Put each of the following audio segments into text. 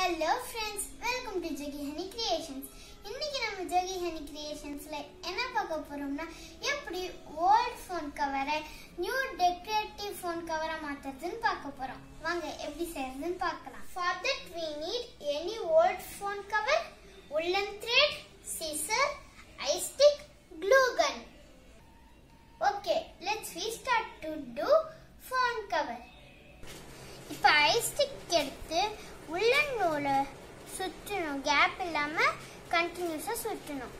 Hello friends welcome to Jogi honey creations இன்னைக்கு நம்ம Jogi honey கிரியேஷன்ஸ்ல என்ன பார்க்க போறோம்னா எப்படி ஓல்ட் ஃபோன் கவரை நியூ டெக்கரேட்டிவ் ஃபோன் கவரா மாத்துறதுன்னு பார்க்க போறோம் வாங்க எப்படி செய்யறதுன்னு பார்க்கலாம் for that we need any old phone cover woolen thread scissor ice stick glue gun okay let's we start to do phone cover இப்போ ஐஸ்டிக் எடுத்து உள்ளன் நூலை சுற்றணும் கேப் இல்லாம கண்டினியூஸா சுற்றணும்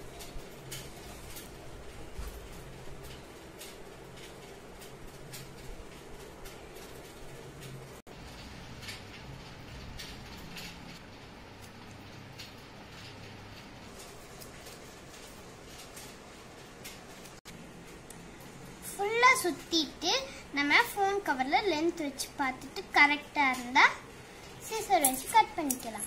ஃபுல்லாக சுற்றிட்டு நம்ம ஃபோன் கவரில் லென்த் வச்சு பார்த்துட்டு கரெக்டாக இருந்தால் சீசர் வச்சு கட் பண்ணிக்கலாம்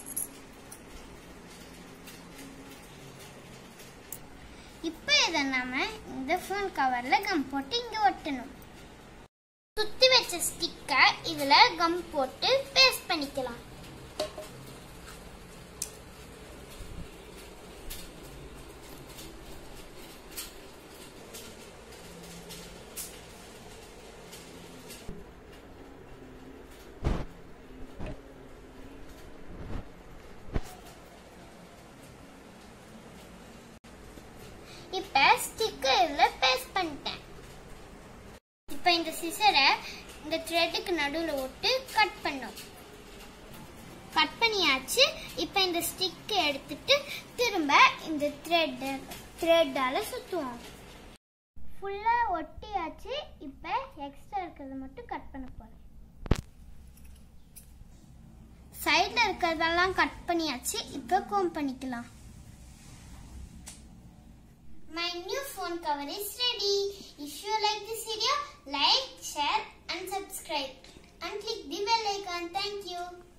இப்போ இதை நம்ம இந்த ஃபோன் கவரில் கம் போட்டு இங்கே ஒட்டணும் சுற்றி வச்ச ஸ்டிக்கை இதில் கம் போட்டு பேஸ்ட் பண்ணிக்கலாம் இப்போ ஸ்டிக்கர் இதில் பேஸ்ட் பண்ணிட்டேன் இப்போ இந்த சிசரை இந்த த்ரெட்டுக்கு நடுவில் விட்டு கட் பண்ணோம் கட் பண்ணியாச்சு இப்போ இந்த ஸ்டிக்கை எடுத்துட்டு திரும்ப இந்த த்ரெட் த்ரெட்டால சுற்றுவோம் ஃபுல்லாக ஒட்டியாச்சு இப்போ எக்ஸ்ட்ரா இருக்கிறத மட்டும் கட் பண்ண போகிறேன் சைடில் இருக்கிறதெல்லாம் கட் பண்ணியாச்சு இப்போ கோம் பண்ணிக்கலாம் My new phone cover is ready. If you like this video, like, share and subscribe and click the bell icon. Thank you.